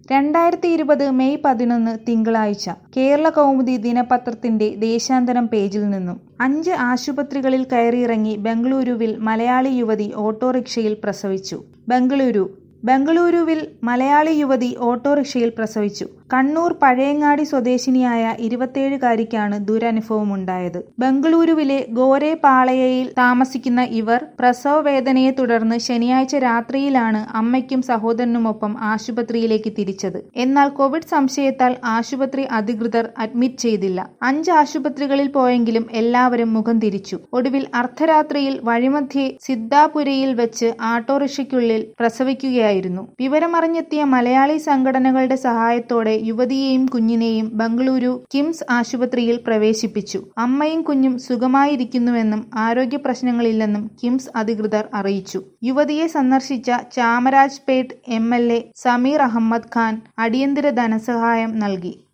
രണ്ടായിരത്തി ഇരുപത് മെയ് പതിനൊന്ന് തിങ്കളാഴ്ച കേരള കൗമുദി ദിനപത്രത്തിന്റെ ദേശാന്തരം പേജിൽ നിന്നും അഞ്ച് ആശുപത്രികളിൽ കയറിയിറങ്ങി ബംഗളൂരുവിൽ മലയാളി യുവതി ഓട്ടോറിക്ഷയിൽ പ്രസവിച്ചു ബംഗളൂരു ബംഗളൂരുവിൽ മലയാളി യുവതി ഓട്ടോറിക്ഷയിൽ പ്രസവിച്ചു കണ്ണൂർ പഴയങ്ങാടി സ്വദേശിനിയായ ഇരുപത്തിയേഴുകാരിക്കാണ് ദുരനുഭവമുണ്ടായത് ബംഗളൂരുവിലെ ഗോരെപാളയയിൽ താമസിക്കുന്ന ഇവർ പ്രസവ വേദനയെ തുടർന്ന് ശനിയാഴ്ച രാത്രിയിലാണ് അമ്മയ്ക്കും സഹോദരനുമൊപ്പം ആശുപത്രിയിലേക്ക് തിരിച്ചത് എന്നാൽ കോവിഡ് സംശയത്താൽ ആശുപത്രി അധികൃതർ അഡ്മിറ്റ് ചെയ്തില്ല അഞ്ച് ആശുപത്രികളിൽ പോയെങ്കിലും എല്ലാവരും മുഖം തിരിച്ചു ഒടുവിൽ അർദ്ധരാത്രിയിൽ വഴിമധ്യേ സിദ്ധാപുരയിൽ വെച്ച് ആട്ടോറിക്ഷയ്ക്കുള്ളിൽ പ്രസവിക്കുകയായിരുന്നു വിവരമറിഞ്ഞെത്തിയ മലയാളി സംഘടനകളുടെ സഹായത്തോടെ യുവതിയെയും കുഞ്ഞിനെയും ബംഗളൂരു കിംസ് ആശുപത്രിയിൽ പ്രവേശിപ്പിച്ചു അമ്മയും കുഞ്ഞും സുഖമായിരിക്കുന്നുവെന്നും ആരോഗ്യ പ്രശ്നങ്ങളില്ലെന്നും കിംസ് അധികൃതർ അറിയിച്ചു യുവതിയെ സന്ദർശിച്ച Chamrajpet M L A Sameer Ahmed Khan അടിയന്തര ധനസഹായം നൽകി